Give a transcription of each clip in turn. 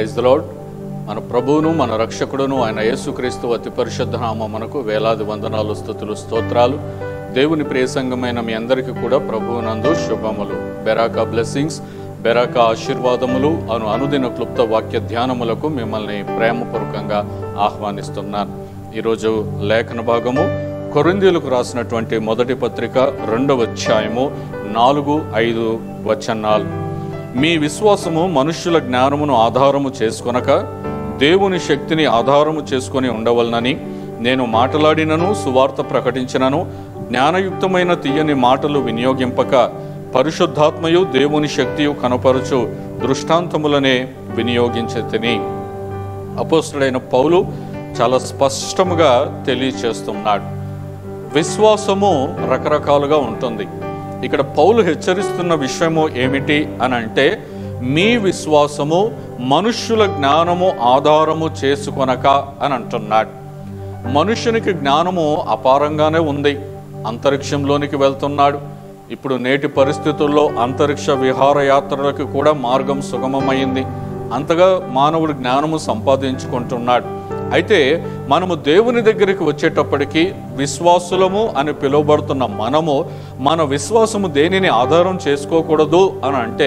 praise lord మన ప్రభువును మన రక్షకుడును ఆయన యేసుక్రీస్తు అతి పరిశుద్ధ నామమునకు వేలాది వందనాలు స్థుతులు స్తోత్రాలు దేవుని ప్రియ సంఘమైన మీ అందరికీ కూడా ప్రభువునందు శుభములు బెరాకా బ్లెస్సింగ్స్ బెరాకా ఆశీర్వాదములు అను అనుదిన క్లుప్త వాక్య ధ్యానములకు మిమ్మల్ని ప్రేమపూర్వకంగా ఆహ్వానిస్తున్నాను ఈరోజు లేఖన భాగము కొరిందీలకు రాసినటువంటి మొదటి పత్రిక రెండవ అధ్యాయము నాలుగు ఐదు వచనాలు మీ విశ్వాసము మనుష్యుల జ్ఞానమును ఆధారము చేసుకొనక దేవుని శక్తిని ఆధారము చేసుకొని ఉండవలనని నేను మాట్లాడినను సువార్త ప్రకటించినను జ్ఞానయుక్తమైన తీయని మాటలు వినియోగింపక పరిశుద్ధాత్మయు దేవుని శక్తియు కనపరుచు దృష్టాంతములనే వినియోగించి తిని అపోస్తుడైన పౌలు చాలా స్పష్టముగా తెలియచేస్తున్నాడు విశ్వాసము రకరకాలుగా ఉంటుంది ఇక్కడ పౌలు హెచ్చరిస్తున్న విషయము ఏమిటి అని అంటే మీ విశ్వాసము మనుష్యుల జ్ఞానము ఆధారము చేసుకొనక అని అంటున్నాడు మనుషునికి జ్ఞానము అపారంగానే ఉంది అంతరిక్షంలోనికి వెళ్తున్నాడు ఇప్పుడు నేటి పరిస్థితుల్లో అంతరిక్ష విహారయాత్రలకు కూడా మార్గం సుగమమైంది అంతగా మానవుడు జ్ఞానము సంపాదించుకుంటున్నాడు అయితే మనము దేవుని దగ్గరికి వచ్చేటప్పటికి విశ్వాసులము అని పిలువబడుతున్న మనము మన విశ్వాసము దేనిని ఆధారం చేసుకోకూడదు అని అంటే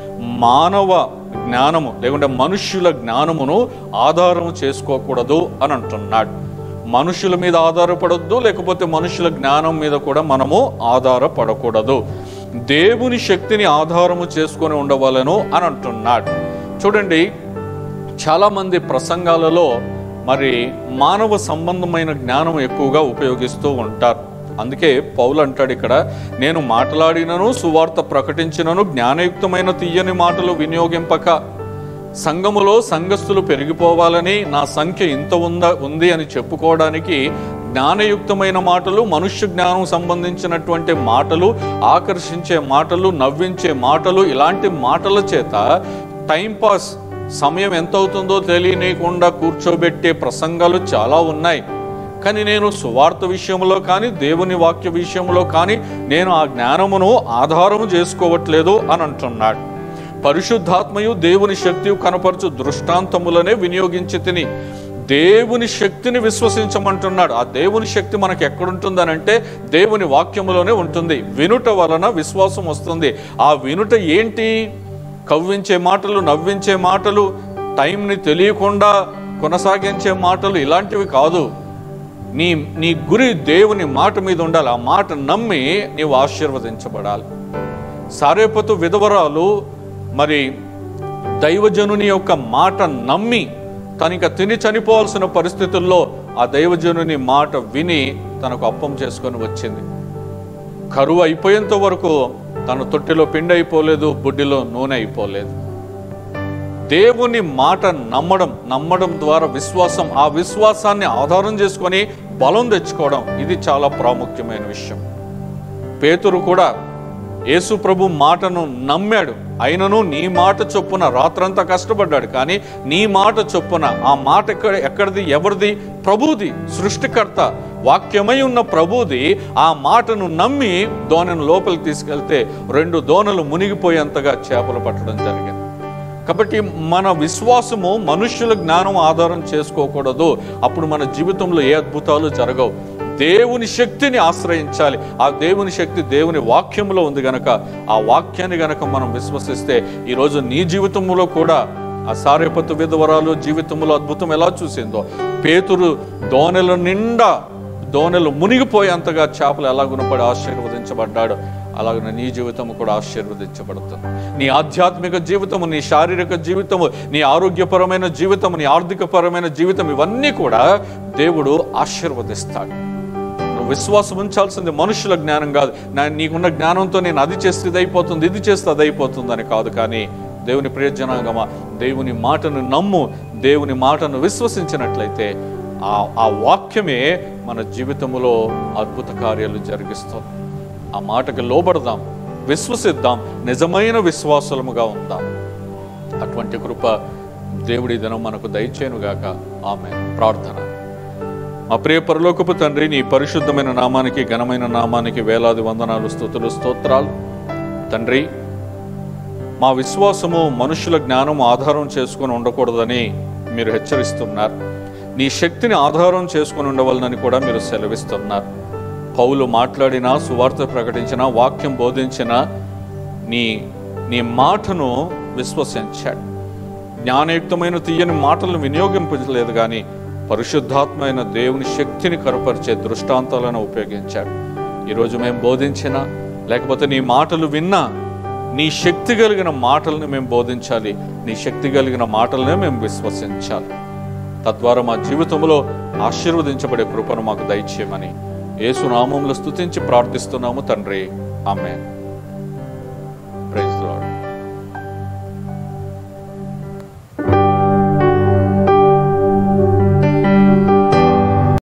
మానవ జ్ఞానము లేకుంటే మనుష్యుల జ్ఞానమును ఆధారం చేసుకోకూడదు అని అంటున్నాడు మనుషుల మీద ఆధారపడొద్దు లేకపోతే మనుషుల జ్ఞానం మీద కూడా మనము ఆధారపడకూడదు దేవుని శక్తిని ఆధారము చేసుకొని ఉండవలను అని అంటున్నాడు చూడండి చాలామంది ప్రసంగాలలో మరి మానవ సంబంధమైన జ్ఞానం ఎక్కువగా ఉపయోగిస్తూ ఉంటారు అందుకే పౌలు అంటాడు ఇక్కడ నేను మాట్లాడినను సువార్త ప్రకటించినను జ్ఞానయుక్తమైన తీయని మాటలు వినియోగింపక సంఘములో సంఘస్థులు పెరిగిపోవాలని నా సంఖ్య ఇంత ఉందా ఉంది అని చెప్పుకోవడానికి జ్ఞానయుక్తమైన మాటలు మనుష్య జ్ఞానం సంబంధించినటువంటి మాటలు ఆకర్షించే మాటలు నవ్వించే మాటలు ఇలాంటి మాటల చేత టైంపాస్ సమయం ఎంత అవుతుందో తెలియనీయకుండా కూర్చోబెట్టే ప్రసంగాలు చాలా ఉన్నాయి కానీ నేను సువార్త విషయంలో కానీ దేవుని వాక్య విషయంలో కానీ నేను ఆ జ్ఞానమును ఆధారము చేసుకోవట్లేదు అని అంటున్నాడు పరిశుద్ధాత్మయు దేవుని శక్తి కనపరచు దృష్టాంతములనే వినియోగించి తిని దేవుని శక్తిని విశ్వసించమంటున్నాడు ఆ దేవుని శక్తి మనకు ఎక్కడుంటుందనంటే దేవుని వాక్యములోనే ఉంటుంది వినుట వలన విశ్వాసం వస్తుంది ఆ వినుట ఏంటి కవ్వించే మాటలు నవ్వించే మాటలు టైంని తెలియకుండా కొనసాగించే మాటలు ఇలాంటివి కాదు నీ నీ గురి దేవుని మాట మీద ఉండాలి ఆ మాట నమ్మి నీవు ఆశీర్వదించబడాలి సారేపతు విధవరాలు మరి దైవజనుని యొక్క మాట నమ్మి తనిక తిని చనిపోవాల్సిన పరిస్థితుల్లో ఆ దైవజనుని మాట విని తనకు అప్పం చేసుకొని వచ్చింది కరువు అయిపోయేంత వరకు తన తొట్టిలో పిండి అయిపోలేదు బుడ్డిలో నూనె అయిపోలేదు దేవుని మాట నమ్మడం నమ్మడం ద్వారా విశ్వాసం ఆ విశ్వాసాన్ని ఆధారం చేసుకొని బలం తెచ్చుకోవడం ఇది చాలా ప్రాముఖ్యమైన విషయం పేతురు కూడా యేసు ప్రభు మాటను నమ్మాడు అయినను నీ మాట చొప్పున రాత్రంతా కష్టపడ్డాడు కానీ నీ మాట చొప్పున ఆ మాట ఎక్కడ ఎక్కడిది ఎవరిది ప్రభుది సృష్టికర్త వాక్యమై ఉన్న ప్రభుది ఆ మాటను నమ్మి దోణను లోపలికి తీసుకెళ్తే రెండు దోణలు మునిగిపోయేంతగా చేపలు పట్టడం జరిగింది కాబట్టి మన విశ్వాసము మనుష్యుల జ్ఞానం ఆధారం చేసుకోకూడదు అప్పుడు మన జీవితంలో ఏ అద్భుతాలు జరగవు దేవుని శక్తిని ఆశ్రయించాలి ఆ దేవుని శక్తి దేవుని వాక్యంలో ఉంది గనక ఆ వాక్యాన్ని గనక మనం విశ్వసిస్తే ఈరోజు నీ జీవితంలో కూడా ఆ సారేపత్తు విధవరాలు జీవితంలో అద్భుతం ఎలా చూసిందో పేతురు దోనెల నిండా దోనెలు మునిగిపోయేంతగా చేపలు ఎలా గుణపడి ఆశీర్వదించబడ్డాడు అలాగే నీ జీవితం కూడా ఆశీర్వదించబడుతుంది నీ ఆధ్యాత్మిక జీవితము నీ శారీరక జీవితము నీ ఆరోగ్యపరమైన జీవితము నీ ఆర్థికపరమైన జీవితం ఇవన్నీ కూడా దేవుడు ఆశీర్వదిస్తాడు నువ్వు విశ్వాసం ఉంచాల్సింది మనుషుల జ్ఞానం కాదు నా నీకున్న జ్ఞానంతో నేను అది చేస్తే ఇది అయిపోతుంది ఇది చేస్తే అది అయిపోతుంది అని కాదు కానీ దేవుని ప్రియజనాంగమా దేవుని మాటను నమ్ము దేవుని మాటను విశ్వసించినట్లయితే ఆ ఆ వాక్యమే మన జీవితంలో అద్భుత కార్యాలు జరిగిస్తుంది ఆ మాటకి లోబడదాం విశ్వసిద్దాం నిజమైన విశ్వాసముగా ఉందాం అటువంటి కృప దేవుడి దినం మనకు దయచేనుగాక ఆమె ప్రార్థన మా ప్రియ పరలోకపు తండ్రి నీ పరిశుద్ధమైన నామానికి ఘనమైన నామానికి వేలాది వందనాలు స్థుతులు స్తోత్రాలు తండ్రి మా విశ్వాసము మనుషుల జ్ఞానం ఆధారం చేసుకొని ఉండకూడదని మీరు హెచ్చరిస్తున్నారు నీ శక్తిని ఆధారం చేసుకొని ఉండవలనని కూడా మీరు సెలవిస్తున్నారు పౌలు మాట్లాడినా సువార్త ప్రకటించిన వాక్యం బోధించిన నీ నీ మాటను విశ్వసించాడు జ్ఞానయుక్తమైన తీయని మాటలను వినియోగింపలేదు కానీ పరిశుద్ధాత్మైన దేవుని శక్తిని కనపరిచే దృష్టాంతాలను ఉపయోగించాడు ఈరోజు మేము బోధించిన లేకపోతే నీ మాటలు విన్నా నీ శక్తి కలిగిన మాటలను మేము బోధించాలి నీ శక్తి కలిగిన మాటలనే మేము విశ్వసించాలి తద్వారా మా జీవితంలో ఆశీర్వదించబడే కృపను మాకు దయచేయమని యేసునామంలో స్తుతించి ప్రార్థిస్తున్నాము తండ్రి ఆమె ప్రైజ్ లార్డ్